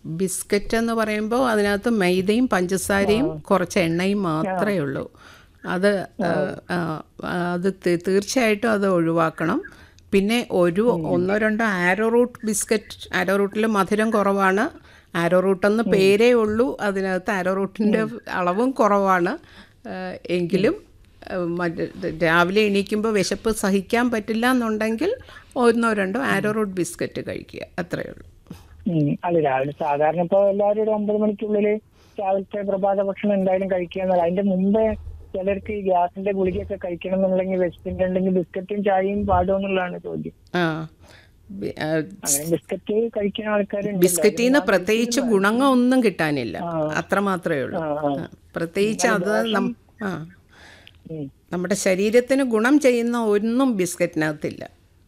Biscuit എന്ന് പറയുമ്പോൾ അതിനകത്ത് മൈദയും പഞ്ചസാരയും കുറച്ച് എണ്ണയും മാത്രമേ ഉള്ളൂ അത് ആ, ആ, അത് തീ- തീർച്ചയായിട്ടും അത് ഒഴിവാക്കണം പിന്നെ ഒരു ഒന്നോ രണ്ടോ ആരോ റൂട്ട് ബിസ്ക്കറ്റ് ആരോ റൂട്ടിൽ മധുരം കുറവാണ് ആരോ റൂട്ട് എന്ന് പേരേ ഉള്ളൂ അതിനകത്ത് ആരോ റൂട്ടിൻ്റെ അളവും കുറവാണ് ആ, എങ്കിലും ആ, മറ്റ് രാവിലെ എണീക്കുമ്പോൾ വിശപ്പ് സഹിക്കാൻ പറ്റില്ല എന്നുണ്ടെങ്കിൽ ഒന്നോ രണ്ടോ ആരോ റൂട്ട് ബിസ്ക്കറ്റ് കഴിക്കുക അത്രയേ ഉള്ളൂ ഉം. അല്ല രാവിലെ സാധാരണ ഇപ്പൊ എല്ലാവരും ഒരു ഒമ്പത് മണിക്കുള്ളില് രാവിലത്തെ പ്രഭാത ഭക്ഷണം എന്തായാലും കഴിക്കുക എന്നല്ല അതിന്റെ മുമ്പേ ചിലർക്ക് ഈ ഗ്യാസിന്റെ ഗുളികയൊക്കെ കഴിക്കണം എന്നുണ്ടെങ്കിൽ വിശപ്പിന്റെ ഉണ്ടെങ്കിൽ ബിസ്ക്കറ്റും ചായയും പാടുമോ എന്നുള്ളതാണ് ചോദ്യം ആ ബി- ആ, അങ്ങനെ ബിസ്ക്കറ്റ് കഴിക്കുന്ന ആൾക്കാരുണ്ട് ബിസ്ക്കറ്റിൽ നിന്ന് പ്രത്യേകിച്ച് ഗുണങ്ങൾ ഒന്നും കിട്ടാനില്ല അത്ര മാത്രമേ ഉള്ളൂ ആ, പ്രത്യേകിച്ച് അത് നം- ആ ഉം. നമ്മുടെ ശരീരത്തിന് ഗുണം ചെയ്യുന്ന ഒന്നും ബിസ്ക്കറ്റിനകത്തില്ല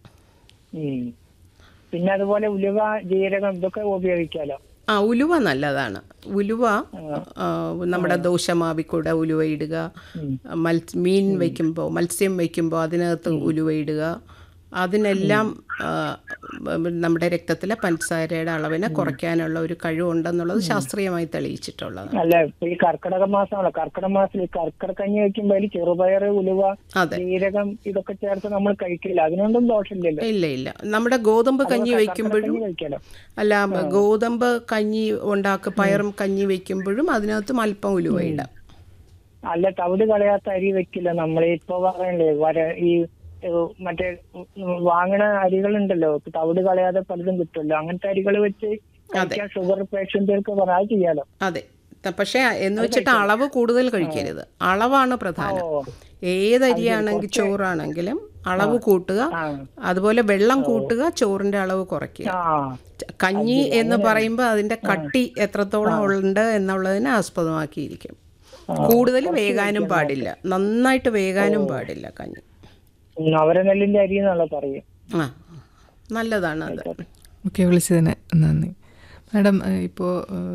ഉം. പിന്നെ അതുപോലെ ഉലുവ ജീരകം ഇതൊക്കെ ഉപയോഗിക്കാലോ ആ ഉലുവ നല്ലതാണ് ഉലുവ ആ, നമ്മുടെ ദോശമാവിൽ കൂടെ ഉലുവ ഇടുക മത്സ് മീൻ വയ്ക്കുമ്പോൾ മത്സ്യം വയ്ക്കുമ്പോൾ അതിനകത്ത് ഉലുവ ഇടുക അതിനെല്ലാം ആ, നമ്മുടെ രക്തത്തിലെ പഞ്ചസാരയുടെ അളവിനെ കുറയ്ക്കാനുള്ള ഒരു കഴിവുണ്ടെന്നുള്ളത് ശാസ്ത്രീയമായി തെളിയിച്ചിട്ടുള്ളതാണ് അല്ല ഇപ്പൊ ഈ കർക്കിടക മാസമാണല്ലോ കർക്കിടക മാസത്തിൽ കർക്കിടക കഞ്ഞി വെക്കുമ്പോ അതിൽ ചെറുപയർ ഉലുവ അതെ ജീരകം ഇതൊക്കെ ചേർത്ത് നമ്മൾ കഴിക്കില്ല അതിനൊന്നും ദോഷമില്ലല്ലോ ഇല്ല ഇല്ല നമ്മുടെ ഗോതമ്പ് കഞ്ഞി വയ്ക്കുമ്പോഴും കഞ്ഞി കഴിക്കാലോ അല്ല ഗോതമ്പ് കഞ്ഞി ഉണ്ടാക്കുക പയറും കഞ്ഞി വയ്ക്കുമ്പോഴും അതിനകത്തും അല്പം ഉലുവ ഇടാം അല്ല തവിട് കളയാത്ത അരി വെക്കില്ല നമ്മൾ ഇപ്പൊ പറയണ്ടേ വര ഈ ഏഹ്, മറ്റേ ഉം, വാങ്ങണ അരികളുണ്ടല്ലോ തവിട് കളയാതെ പലതും കിട്ടുമല്ലോ അങ്ങനത്തെ അരികൾ വെച്ച് കഴിക്കാൻ ഷുഗർ പേഷ്യന്റുകൾക്ക് പറയാ അത് ചെയ്യാലോ അതെ ത- പക്ഷേ എന്ന് വെച്ചിട്ട് അളവ് കൂടുതൽ കഴിക്കരുത് അളവാണ് പ്രധാനം ഓ. ഏതരിയാണെങ്കിൽ ചോറാണെങ്കിലും അളവ് കൂട്ടുക അതുപോലെ വെള്ളം കൂട്ടുക ചോറിന്റെ അളവ് കുറയ്ക്കുക ആ ച- കഞ്ഞി എന്ന് പറയുമ്പോൾ അതിന്റെ കട്ടി എത്രത്തോളം ഉണ്ട് എന്നുള്ളതിനെ ആസ്പദമാക്കിയിരിക്കും കൂടുതൽ വേകാനും പാടില്ല നന്നായിട്ട് വേകാനും പാടില്ല കഞ്ഞി ഉം, നവരനെല്ലിന്റെ അരി എന്നുള്ള പറയും ആ നല്ലതാണ് അത് ഓക്കെ വിളിച്ചതിന് നന്ദി മാഡം ഇപ്പോൾ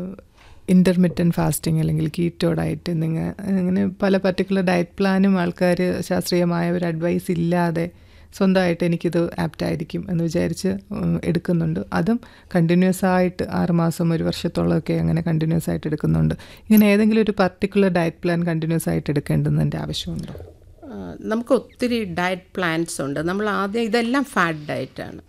ഇൻ്റർമീഡിയൻ ഫാസ്റ്റിംഗ് അല്ലെങ്കിൽ കീറ്റോ ഡയറ്റ് നിങ്ങൾ അങ്ങനെ പല പർട്ടിക്കുലർ ഡയറ്റ് പ്ലാനും ആൾക്കാർ ശാസ്ത്രീയമായ ഒരു അഡ്വൈസ് ഇല്ലാതെ സ്വന്തമായിട്ട് എനിക്കിത് ആപ്റ്റായിരിക്കും എന്ന് വിചാരിച്ച് ഉം, എടുക്കുന്നുണ്ട് അതും കണ്ടിന്യൂസ് ആയിട്ട് ആറുമാസം ഒരു വർഷത്തോളമൊക്കെ അങ്ങനെ കണ്ടിന്യൂസ് ആയിട്ട് എടുക്കുന്നുണ്ട് ഇങ്ങനെ ഏതെങ്കിലും ഒരു പർട്ടിക്കുലർ ഡയറ്റ് പ്ലാൻ കണ്ടിന്യൂസ് ആയിട്ട് എടുക്കേണ്ടതിൻ്റെ ആവശ്യമുണ്ടോ ആ, നമുക്ക് ഒത്തിരി ഡയറ്റ് പ്ലാൻസ് ഉണ്ട് നമ്മൾ ആദ്യം ഇതെല്ലാം ഫാറ്റ് ഡയറ്റാണ്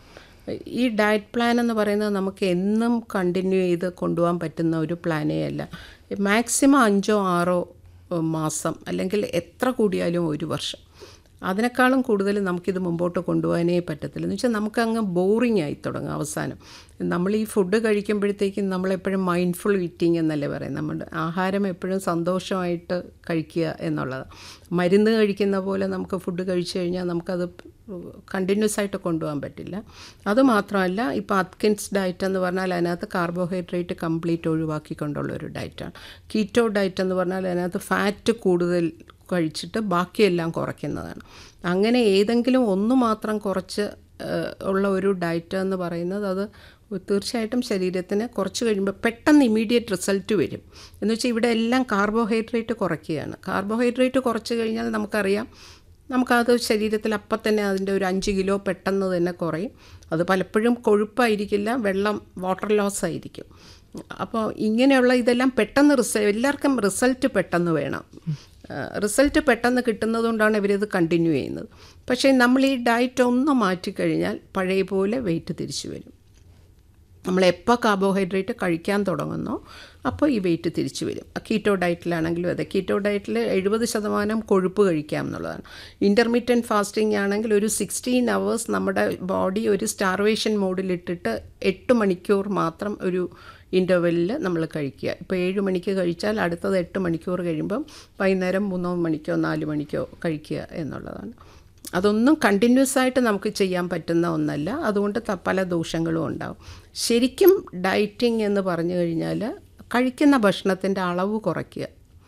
ഈ ഡയറ്റ് പ്ലാൻ എന്ന് പറയുന്നത് നമുക്ക് എന്നും കണ്ടിന്യൂ ചെയ്ത് കൊണ്ടുപോകാൻ പറ്റുന്ന ഒരു പ്ലാനേ അല്ല മാക്സിമം അഞ്ചോ ആറോ ഏഹ്, മാസം അല്ലെങ്കിൽ എത്ര കൂടിയാലും ഒരു വർഷം അതിനേക്കാളും കൂടുതൽ നമുക്കിത് മുമ്പോട്ട് കൊണ്ടുപോകാനേ പറ്റത്തില്ല എന്ന് വെച്ചാൽ നമുക്കങ്ങ് ബോറിംഗ് ആയി തുടങ്ങും അവസാനം നമ്മൾ ഈ ഫുഡ് കഴിക്കുമ്പോഴത്തേക്കും നമ്മളെപ്പോഴും മൈൻഡ്ഫുൾ ഈറ്റിംഗ് എന്നല്ലേ പറയും നമ്മുടെ ആഹാരം എപ്പോഴും സന്തോഷമായിട്ട് കഴിക്കുക എന്നുള്ളത് മരുന്ന് കഴിക്കുന്ന പോലെ നമുക്ക് ഫുഡ് കഴിച്ചു കഴിഞ്ഞാൽ നമുക്കത് കണ്ടിന്യൂസ് ആയിട്ട് കൊണ്ടുപോകാൻ പറ്റില്ല അതുമാത്രമല്ല ഇപ്പോൾ അത്കിൻസ് ഡയറ്റ് എന്ന് പറഞ്ഞാൽ അതിനകത്ത് കാർബോഹൈഡ്രേറ്റ് കംപ്ലീറ്റ് ഒഴിവാക്കിക്കൊണ്ടുള്ള ഒരു ഡയറ്റാണ് കീറ്റോ ഡയറ്റ് എന്ന് പറഞ്ഞാൽ അതിനകത്ത് ഫാറ്റ് കൂടുതൽ കഴിച്ചിട്ട് ബാക്കിയെല്ലാം കുറയ്ക്കുന്നതാണ് അങ്ങനെ ഏതെങ്കിലും ഒന്ന് മാത്രം കുറച്ച് ഏഹ്, ഉള്ള ഒരു ഡയറ്റ് എന്ന് പറയുന്നത് അത് തീർച്ചയായിട്ടും ശരീരത്തിന് കുറച്ച് കഴിയുമ്പോൾ പെട്ടെന്ന് ഇമീഡിയറ്റ് റിസൾട്ട് വരും എന്ന് വെച്ചാൽ ഇവിടെ എല്ലാം കാർബോഹൈഡ്രേറ്റ് കുറയ്ക്കുകയാണ് കാർബോഹൈഡ്രേറ്റ് കുറച്ച് കഴിഞ്ഞാൽ നമുക്കറിയാം നമുക്കത് ശരീരത്തിൽ അപ്പം തന്നെ അതിൻ്റെ ഒരു അഞ്ച് കിലോ പെട്ടെന്ന് തന്നെ കുറയും അത് പലപ്പോഴും കൊഴുപ്പായിരിക്കില്ല വെള്ളം വാട്ടർ ലോസ് ആയിരിക്കും അപ്പോൾ ഇങ്ങനെയുള്ള ഇതെല്ലാം പെട്ടെന്ന് റിസ എല്ലാവർക്കും റിസൾട്ട് പെട്ടെന്ന് വേണം റിസൾട്ട് പെട്ടെന്ന് കിട്ടുന്നതുകൊണ്ടാണ് ഇവരിത് കണ്ടിന്യൂ ചെയ്യുന്നത് പക്ഷേ നമ്മൾ ഈ ഡയറ്റ് ഒന്ന് മാറ്റിക്കഴിഞ്ഞാൽ പഴയ പോലെ വെയിറ്റ് തിരിച്ചു വരും നമ്മൾ എപ്പോൾ കാർബോഹൈഡ്രേറ്റ് കഴിക്കാൻ തുടങ്ങുന്നോ അപ്പോൾ ഈ വെയിറ്റ് തിരിച്ചു വരും കീറ്റോ ഡയറ്റിലാണെങ്കിലും അതെ കീറ്റോ ഡയറ്റിൽ എഴുപത് ശതമാനം കൊഴുപ്പ് കഴിക്കാം എന്നുള്ളതാണ് ഇൻ്റർമീഡിയൻറ്റ് ഫാസ്റ്റിംഗ് ആണെങ്കിൽ ഒരു സിക്സ്റ്റീൻ അവേഴ്സ് നമ്മുടെ ബോഡി ഒരു സ്റ്റാർവേഷൻ മോഡിലിട്ടിട്ട് എട്ട് മണിക്കൂർ മാത്രം ഒരു ഇൻ്റർവെല്ലിൽ നമ്മൾ കഴിക്കുക ഇപ്പോൾ ഏഴ് മണിക്ക് കഴിച്ചാൽ അടുത്തത് എട്ട് മണിക്കൂർ കഴിയുമ്പം വൈകുന്നേരം മൂന്നോ മണിക്കോ നാല് മണിക്കോ കഴിക്കുക എന്നുള്ളതാണ് അതൊന്നും കണ്ടിന്യൂസ് ആയിട്ട് നമുക്ക് ചെയ്യാൻ പറ്റുന്ന ഒന്നല്ല അതുകൊണ്ട് ത- പല ദോഷങ്ങളും ഉണ്ടാവും ശരിക്കും ഡയറ്റിംഗ് എന്ന് പറഞ്ഞു കഴിഞ്ഞാൽ കഴിക്കുന്ന ഭക്ഷണത്തിൻ്റെ അളവ് കുറയ്ക്കുക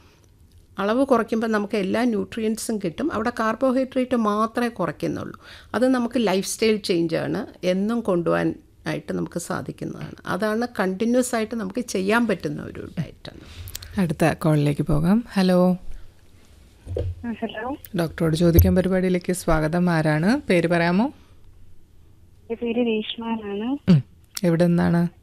അളവ് കുറയ്ക്കുമ്പോൾ നമുക്ക് എല്ലാ ന്യൂട്രിയൻസും കിട്ടും അവിടെ കാർബോഹൈഡ്രേറ്റ് മാത്രമേ കുറയ്ക്കുന്നുള്ളൂ അത് നമുക്ക് ലൈഫ് സ്റ്റൈൽ ചേഞ്ചാണ് എന്നും കൊണ്ടുപോകാൻ ആയിട്ട് നമുക്ക് സാധിക്കുന്നതാണ് അതാണ് കണ്ടിന്യൂസ് ആയിട്ട് നമുക്ക് ചെയ്യാൻ പറ്റുന്ന ഒരു ഡയറ്റാണ് അടുത്ത കോളിലേക്ക് പോകാം ഹലോ ഹലോ ഡോക്ടറോട് ചോദിക്കാൻ പരിപാടിയിലേക്ക് സ്വാഗതം ആരാണ് പേര് പറയാമോ എന്റെ പേര് രേഷ്മ എന്നാണ് ഉം. എവിടെ നിന്നാണ്